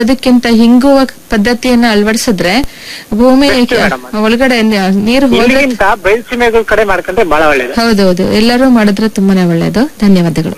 ಅದಕ್ಕಿಂತ ಹಿಂಗುವ ಪದ್ಧತಿಯನ್ನ ಅಳವಡಿಸಿದ್ರೆ ಭೂಮಿ Best madam. ಒಳಗಡೆ ನ- ನೀರು ಹೋದ್ರೆ ಇಲ್ಲಿಗಿಂತ ಬಯಲುಸೀಮೆಗಳ ಕಡೆ ಮಾಡ್ಕೊಂಡ್ರೆ ಬಹಳ ಒಳ್ಳೇದು ಹೌದೌದು ಎಲ್ಲರೂ ಮಾಡಿದ್ರೆ ತುಂಬಾನೇ ಒಳ್ಳೆಯದು ಧನ್ಯವಾದಗಳು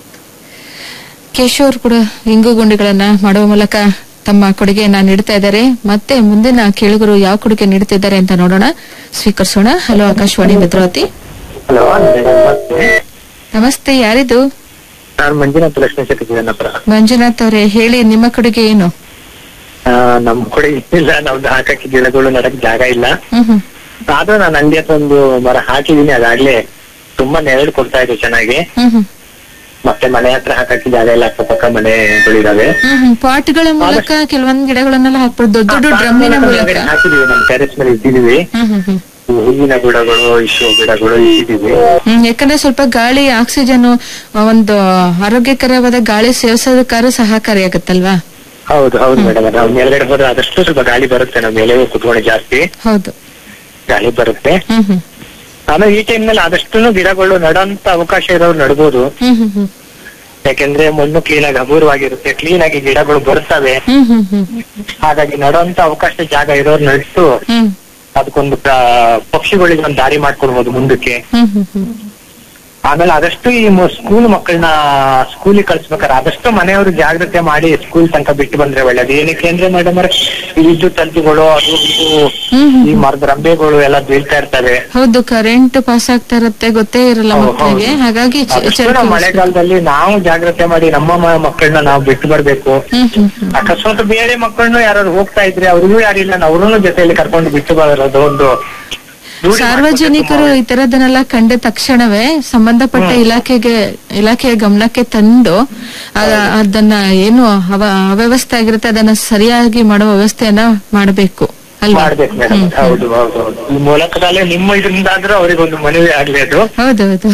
ಕೇಶವ್ ಕೂಡ ಇಂಗು ಗುಂಡಿಗಳನ್ನ ಮಾಡುವ ಮೂಲಕ ತಮ್ಮ ಕೊಡುಗೆಯನ್ನ ನೀಡ್ತಾ ಇದ್ದಾರೆ ಮತ್ತೆ ಮುಂದಿನ ಕೇಳುಗರು ಯಾವ ಕೊಡುಗೆ ನೀಡುತ್ತಿದ್ದಾರೆ ಅಂತ ನೋಡೋಣ ಸ್ವೀಕರಿಸೋಣ ಹಲೋ ಆಕಾಶವಾಣಿ ಭದ್ರಾವತಿ ಹಲೋ ನಮಸ್ತೆ ನಮಸ್ತೆ ಯಾರಿದು ನಾನು ಮಂಜುನಾಥ್ ಲಕ್ಷ್ಮೀ ಶೆಟ್ಟಿ ಜನ್ನಪುರ ಮಂಜುನಾಥ್ ಅವರೇ ಹೇಳಿ ನಿಮ್ಮ ಕೊಡುಗೆ ಏನು ಆ, ನಮ್ ಕಡೆ ಇಲ್ಲ ನಮ್ದು ಹಾಕಕ್ಕೆ ಗಿಡಗಳು ನಡಕ್ ಜಾಗ ಇಲ್ಲ ಹ್ಮ್ ಹ್ಮ್ ಆದ್ರೂ ನಾನು ಅಂಗಡಿ ಹತ್ರ ಒಂದು ಮರ ಹಾಕಿದೀನಿ ಅದಾಗ್ಲೇ ತುಂಬಾ ನೆರಳು ಕೊಡ್ತಾ ಇದೆ ಚೆನ್ನಾಗಿ ಹ್ಮ್ ಹ್ಮ್ ಮತ್ತೆ ಮನೆ ಹತ್ರ ಹಾಕಕ್ಕೆ ಜಾಗ ಇಲ್ಲ ಅಕ್ಕಪಕ್ಕ ಮನೆಗಳಿದಾವೆ ಹ್ಮ್ ಹ್ಮ್ ಪಾಟ್ಗಳ ಮೂಲಕ ಕೆಲವೊಂದ್ ಗಿಡಗಳನ್ನೆಲ್ಲ ಹಾಕ್ಬಿಟ್ಟು ದೊಡ್ಡ ದೊಡ್ಡ ಡ್ರಮ್ಮಿನ ಮೂಲಕ ಹಾಕಿದೀವಿ ನಮ್ ಟೆರೆಸ್ ಮೇಲೆ ಇಟ್ಟಿದೀವಿ ಹ್ಮ್ ಹ್ಮ್ ಹ್ಮ್ ಈ ಹೂವಿನ ಗಿಡಗಳು ಇಶು ಗಿಡಗಳು ಇಟ್ಟಿದೀವಿ ಹ್ಮ್ ಯಾಕಂದ್ರೆ ಸ್ವಲ್ಪ ಗಾಳಿ ಆಕ್ಸಿಜನ್ ಒಂದು ಆರೋಗ್ಯಕರವಾದ ಗಾಳಿ ಸೇವಿಸೋದಕ್ಕಾದ್ರೂ ಸಹಕಾರಿಯಾಗತ್ತಲ್ವಾ ಹೌದು ಹೌದು ಮೇಡಮ್ ನಾವು ಮೇಲ್ಗಡೆ ಹೋದ್ರೆ ಆದಷ್ಟು ಸ್ವಲ್ಪ ಗಾಳಿ ಬರುತ್ತೆ ನಾವು ಮೇಲೆ ಕುತ್ಕೊಂಡು ಜಾಸ್ತಿ ಹೌದು ಗಾಳಿ ಬರುತ್ತೆ ಹ್ಮ್ ಹ್ಮ್ ಆಮೇಲೆ ಈ ಟೈಮ್ ನಲ್ಲಿ ಆದಷ್ಟು ಗಿಡಗಳು ನಡೋಂತ ಅವಕಾಶ ಇರೋರು ನಡ್ಬೋದು ಹ್ಮ್ ಹ್ಮ್ ಹ್ಮ್ ಯಾಕೆಂದ್ರೆ ಮಣ್ಣು ಕ್ಲೀನ್ ಆಗಿ ಹಗುರವಾಗಿರುತ್ತೆ ಕ್ಲೀನ್ ಆಗಿ ಗಿಡಗಳು ಬರ್ತವೆ ಹ್ಮ್ ಹ್ಮ್ ಹ್ಮ್ ಹಾಗಾಗಿ ನಡೋಂತ ಅವಕಾಶ ಜಾಗ ಇರೋರು ನಡ್ಸು ಹ್ಮ್ ಅದಕ್ಕೊಂದು ಪ್ರ- ಪಕ್ಷಿಗಳಿಗೆ ಒಂದು ದಾರಿ ಮಾಡ್ಕೊಡ್ಬೋದು ಮುಂದಕ್ಕೆ ಹ್ಮ್ ಹ್ಮ್ ಹ್ಮ್ ಆಮೇಲೆ ಆದಷ್ಟು ಈ ಸ್ಕೂಲ್ ಮಕ್ಕಳನ್ನ ಸ್ಕೂಲಿಗೆ ಕಳ್ಸ್ಬೇಕಾದ್ರೆ ಆದಷ್ಟು ಮನೆಯವರು ಜಾಗ್ರತೆ ಮಾಡಿ ಸ್ಕೂಲ್ ತನಕ ಬಿಟ್ಟು ಬಂದ್ರೆ ಒಳ್ಳೇದು ಏನಕ್ಕೆ ಅಂದ್ರೆ ಮೇಡಮ್ ಈ ವಿದ್ಯುತ್ ತಂತಿಗಳು ಅದು ಇದು ಹ್ಮ್ ಹ್ಮ್ ಈ ಮರದ ರಂಬೆಗಳು ಎಲ್ಲ ಬೀಳ್ತಾ ಇರ್ತವೆ ಹೌದು ಕರೆಂಟ್ ಪಾಸ್ ಆಗ್ತಾ ಇರತ್ತೆ ಗೊತ್ತೇ ಇರಲ್ಲ ಹೌದು, ಮಕ್ಕಳಿಗೆ ಹೌದು. ಹಾಗಾಗಿ ಚ- ಆದಷ್ಟು ಎಚ್ಚರಿಕೆ ನಾವು ವಹಿಸ್ಬೇಕು. ಮಳೆಗಾಲದಲ್ಲಿ ನಾವು ಜಾಗ್ರತೆ ಮಾಡಿ ನಮ್ಮ ಮ- ಮಕ್ಕಳನ್ನ ನಾವು ಬಿಟ್ಟು ಬರ್ಬೇಕು ಹ್ಮ್ ಹ್ಮ್ ಹ್ಮ್ ಅಕಸ್ಮಾತ್ ಬೇರೆ ಮಕ್ಕಳನ್ನು ಯಾರು ಹೋಗ್ತಾ ಇದ್ರೆ ಅವ್ರಿಗೂ ಯಾರಿಲ್ಲ ಅವ್ರನ್ನು ಜೊತೆಯಲ್ಲಿ ಕರ್ಕೊಂಡು ಬಿಟ್ಟು ಬರೋದು ಒಂದು ರೂಢಿ ಸಾರ್ವಜನಿಕರು ಈ ತರದನ್ನೆಲ್ಲ ಕಂಡ ತಕ್ಷಣವೇ ಸಂಬಂಧಪಟ್ಟ ಇಲಾಖೆಗೆ ಇಲಾಖೆಯ ಗಮನಕ್ಕೆ ತಂದು ಅದ- ಅದನ್ನ ಏನು ಅವ- ಅವ್ಯವಸ್ಥೆ ಆಗಿರುತ್ತೆ ಅದನ್ನ ಸರಿಯಾಗಿ ಮಾಡುವ ವ್ಯವಸ್ಥೆಯನ್ನ ಮಾಡಬೇಕು ಅಲ್ವಾ ಮಾಡ್ಬೇಕು ಮೇಡಮ್ ಹ್ಮ್. ಹೌದು ಹೌದು ಹೌದು ಈ ಮೂಲಕದಲ್ಲೇ ನಿಮ್ಮ ಇದರಿಂದ ಆದ್ರೂ ಅವರಿಗೊಂದು ಮನವಿ ಆಗ್ಲಿ ಅದು ಹೌದೌದು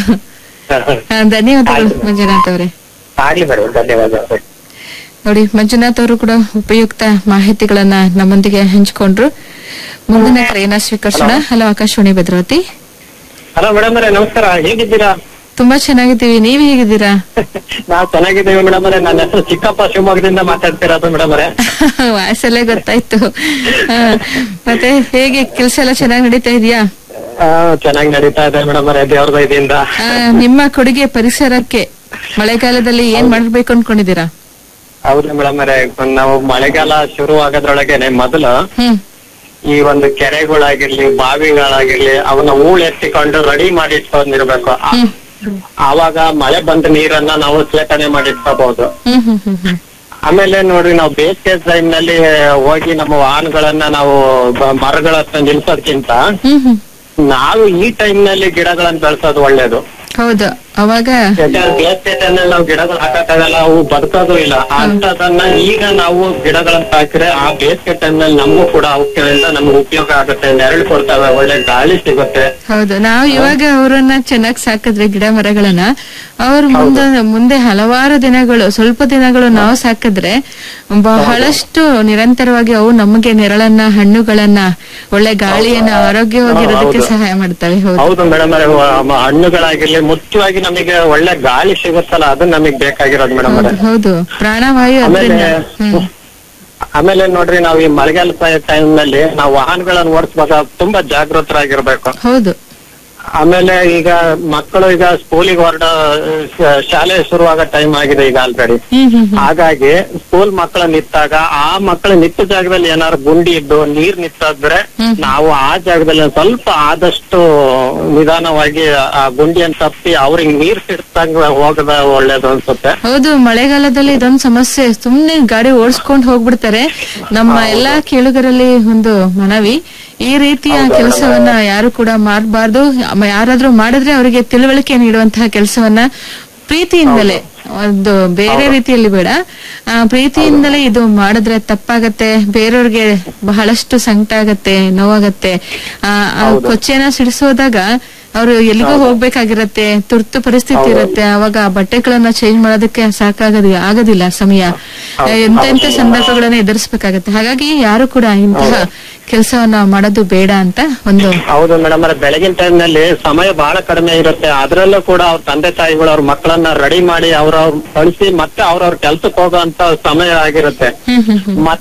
ಆ, ಧನ್ಯವಾದಗಳು ಆಯ್ತು. ಮಂಜುನಾಥ್ ಅವರೇ ಆಗ್ಲಿ ಮೇಡಮ್ ಧನ್ಯವಾದ ನೋಡಿ ಮಂಜುನಾಥ್ ಅವರು ಕೂಡ ಉಪಯುಕ್ತ ಮಾಹಿತಿಗಳನ್ನ ನಮ್ಮೊಂದಿಗೆ ಹಂಚಿಕೊಂಡ್ರು ಮುಂದಿನ ಕರೆಯನ್ನ ಸ್ವೀಕರಿಸೋಣ hello Akashvani Bhadravati hello madam ಅವರೇ ನಮಸ್ಕಾರ ಹೇಗಿದ್ದೀರಾ ತುಂಬಾ ಚೆನ್ನಾಗಿದ್ದೀವಿ ನೀವ್ ಹೇಗಿದ್ದೀರಾ ನಾವು ಚೆನ್ನಾಗಿದ್ದೀವಿ ಮೇಡಮ್ ಅವರೇ ನನ್ನ ಹೆಸರು ಚಿಕ್ಕಪ್ಪ ಶಿವಮೊಗ್ಗದಿಂದ ಮಾತಾಡ್ತಿರೋದು ಮೇಡಮ್ ಅವರೇ ವಾಯ್ಸಲ್ಲೇ ಗೊತ್ತಾಯ್ತು ಆ, ಮತ್ತೆ ಹೇಗೆ ಕೆಲಸ ಎಲ್ಲ ಚೆನ್ನಾಗಿ ನಡೀತಾ ಇದೆಯಾ ಚೆನ್ನಾಗಿ ನಡೀತಾ ಇದೆ ಮೇಡಮ್ ಅವರೇ ದೇವ್ರ ದಯದಿಂದ ಆ, ನಿಮ್ಮ ಕೊಡುಗೆ ಪರಿಸರಕ್ಕೆ ಮಳೆಗಾಲದಲ್ಲಿ ಏನ್ ಮಾಡ್ಬೇಕು ಅನ್ಕೊಂಡಿದ್ದೀರಾ ಹೌದು ಮೇಡಮ್ ಅವರೇ ನಾವು ಮಳೆಗಾಲ ಶುರು ಆಗೋದ್ರೊಳಗೇನೆ ಮೊದಲು ಹ್ಮ್ ಈ ಒಂದು ಕೆರೆಗಳಾಗಿರ್ಲಿ ಬಾವಿಗಳಾಗಿರ್ಲಿ ಅವನ್ನ ಹೂಳ್ ಎತ್ತಿಕೊಂಡು ರೆಡಿ ಮಾಡಿ ಇಟ್ಕೊಂಡಿರ್ಬೇಕು ಆ- ಹ್ಮ್ ಆವಾಗ ಮಳೆ ಬಂದ ನೀರನ್ನ ನಾವು ಶೇಖರಣೆ ಮಾಡಿ ಇಟ್ಕೋಬಹುದು ಹ್ಮ್ ಹ್ಮ್ ಹ್ಮ್ ಹ್ಮ್ ಆಮೇಲೆ ನೋಡ್ರಿ ನಾವು ಬೇಸಿಗೆ ಟೈಮ್ ನಲ್ಲಿ ಹೋಗಿ ನಮ್ಮ ವಾಹನಗಳನ್ನ ನಾವು ಬ- ಮರಗಳ ಹತ್ರ ನಿಲ್ಸೋದ್ಕಿಂತ ಹ್ಮ್ ಹ್ಮ್ ನಾವು ಈ ಟೈಮ್ ನಲ್ಲಿ ಗಿಡಗಳನ್ನ ಬೆಳೆಸೋದು ಒಳ್ಳೇದು ಹೌದು ಅವಾಗ ಯಾಕಂದ್ರೆ ಬೇಸಿಗೆ ಟೈಮ್ ನಲ್ಲಿ ನಾವು ಗಿಡಗಳು ಹಾಕಕ್ಕಾಗಲ್ಲ ಅವು ಬದುಕೋದು ಇಲ್ಲ ಅಂತದನ್ನ ಈಗ ನಾವು ಗಿಡಗಳನ್ನ ಹಾಕಿದ್ರೆ ಆ ಬೇಸಿಗೆ ಟೈಮ್ ನಲ್ಲಿ ನಮಗೂ ಕೂಡ ಅವಕ್ಕಿಂತ ನಮ್ಗೆ ಉಪಯೋಗ ಆಗುತ್ತೆ ನೆರಳು ಕೊಡ್ತವೆ ಒಳ್ಳೆ ಗಾಳಿ ಸಿಗುತ್ತೆ ಹೌದು ನಾವು ಇವಾಗ ಅವರನ್ನ ಚೆನ್ನಾಗಿ ಸಾಕಿದ್ರೆ ಗಿಡ ಮರಗಳನ್ನ ಅವ್ರು ಮುಂದೆ ಮುಂದೆ ಹಲವಾರು ದಿನಗಳು ಸ್ವಲ್ಪ ದಿನಗಳು ನಾವು ಸಾಕಿದ್ರೆ ಬಹಳಷ್ಟು ನಿರಂತರವಾಗಿ ಅವು ನಮಗೆ ನೆರಳನ್ನ ಹಣ್ಣುಗಳನ್ನ ಒಳ್ಳೆ ಗಾಳಿಯನ್ನ ಆರೋಗ್ಯವಾಗಿರೋದಕ್ಕೆ ಹೌದು. ಸಹಾಯ ಮಾಡ್ತವೆ ಹೌದು ಹೌದು ಮೇಡಮ್ ಹಣ್ಣುಗಳಾಗಿರ್ಲಿ ಮುಖ್ಯವಾಗಿ ನಮಗೆ ಒಳ್ಳೆ ಗಾಳಿ ಸಿಗುತ್ತಲ್ಲ ಅದು ನಮಗೆ ಬೇಕಾಗಿರೋದು ಮೇಡಮ್ ಹೌದು ಹೌದು ಪ್ರಾಣವಾಯು ಆಮೇಲೆ ಅದರಿಂದ ಹ್ಮ್ ಆಮೇಲೆ ನೋಡ್ರಿ ನಾವು ಈ ಮಳೆಗಾಲ ಟೈಮ್ ನಲ್ಲಿ ನಾವು ವಾಹನಗಳನ್ನ ಓಡಿಸುವಾಗ ತುಂಬಾ ಜಾಗೃತರಾಗಿರ್ಬೇಕು ಹೌದು ಆಮೇಲೆ ಈಗ ಮಕ್ಕಳು ಈಗ ಸ್ಕೂಲಿಗೆ ಹೊರಡ ಶಾಲೆ ಶುರುವಾಗ ಟೈಮ್ ಆಗಿದೆ ಈಗ ಆಲ್ರೆಡಿ ಹ್ಮ್ ಹ್ಮ್ ಹ್ಮ್ ಹಾಗಾಗಿ ಸ್ಕೂಲ್ ಮಕ್ಕಳ ನಿಂತಾಗ ಆ ಮಕ್ಕಳ ನಿಂತ ಜಾಗದಲ್ಲಿ ಏನಾದ್ರು ಗುಂಡಿ ಇದ್ದು ನೀರ್ ನಿಂತಾದ್ರೆ ಹ್ಮ್. ನಾವು ಆ ಜಾಗದಲ್ಲಿ ಒಂದ್ ಸ್ವಲ್ಪ ಆದಷ್ಟು ನಿಧಾನವಾಗಿ ಆ ಗುಂಡಿಯನ್ನು ತಪ್ಪಿ ಅವ್ರಿಗೆ ನೀರ್ ಸಿಡ್ತಂಗ ಹೋಗದ ಒಳ್ಳೇದು ಅನ್ಸುತ್ತೆ ಹೌದು ಮಳೆಗಾಲದಲ್ಲಿ ಇದೊಂದು ಸಮಸ್ಯೆ ಸುಮ್ನೆ ಗಾಡಿ ಓಡಿಸ್ಕೊಂಡು ಹೋಗ್ಬಿಡ್ತಾರೆ ನಮ್ಮ ಎಲ್ಲಾ ಕೇಳುಗರಲ್ಲಿ ಒಂದು ಮನವಿ ಈ ರೀತಿಯ ಕೆಲಸವನ್ನ ಯಾರು ಕೂಡ ಮಾಡಬಾರ್ದು ಯಾರಾದ್ರೂ ಮಾಡಿದ್ರೆ ಅವರಿಗೆ ತಿಳುವಳಿಕೆ ನೀಡುವಂತಹ ಕೆಲಸವನ್ನ ಪ್ರೀತಿಯಿಂದಲೇ ಒಂದು ಬೇರೆ ರೀತಿಯಲ್ಲಿ ಬೇಡ ಆ, ಪ್ರೀತಿಯಿಂದಲೇ ಇದು ಮಾಡಿದ್ರೆ ತಪ್ಪಾಗತ್ತೆ ಬೇರೆಯವ್ರಿಗೆ ಬಹಳಷ್ಟು ಸಂಕಟ ಆಗತ್ತೆ ನೋವಾಗತ್ತೆ ಆ ಆ ಕೊಚ್ಚೆನ ಸಿಡಿಸೋದಾಗ ಅವರು ಎಲ್ಲಿಗೋ ಹೋಗ್ಬೇಕಾಗಿರತ್ತೆ ತುರ್ತು ಪರಿಸ್ಥಿತಿ ಇರತ್ತೆ ಅವಾಗ ಆ ಬಟ್ಟೆಗಳನ್ನ ಚೇಂಜ್ ಮಾಡೋದಕ್ಕೆ ಸಾಕಾಗದಿ ಆಗೋದಿಲ್ಲ ಸಮಯ ಎಂತ ಎಂತ ಸಂದರ್ಭಗಳನ್ನ ಎದುರಿಸ್ಬೇಕಾಗತ್ತೆ ಹಾಗಾಗಿ ಯಾರು ಕೂಡ ಇಂತಹ ಕೆಲಸವನ್ನ ಮಾಡೋದು ಬೇಡ ಅಂತ ಒಂದು ಹೌದು ಮೇಡಮ್ ಅವ್ರೆ ಬೆಳಗಿನ ಟೈಮ್ ನಲ್ಲಿ ಸಮಯ ಬಹಳ ಕಡಿಮೆ ಇರುತ್ತೆ ಅದ್ರಲ್ಲೂ ಕೂಡ ಅವ್ರ ತಂದೆ ತಾಯಿಗಳು ಅವ್ರ ಮಕ್ಕಳನ್ನ ರೆಡಿ ಮಾಡಿ ಅವ್ರವ್ರ ಕಳಿಸಿ ಮತ್ತೆ ಅವ್ರವ್ರ ಕೆಲ್ಸಕ್ಕೆ ಹೋಗೋ ಅಂತ ಸಮಯ ಆಗಿರುತ್ತೆ ಹ್ಮ್ ಹ್ಮ್ ಹ್ಮ್ ಮತ್ತೆ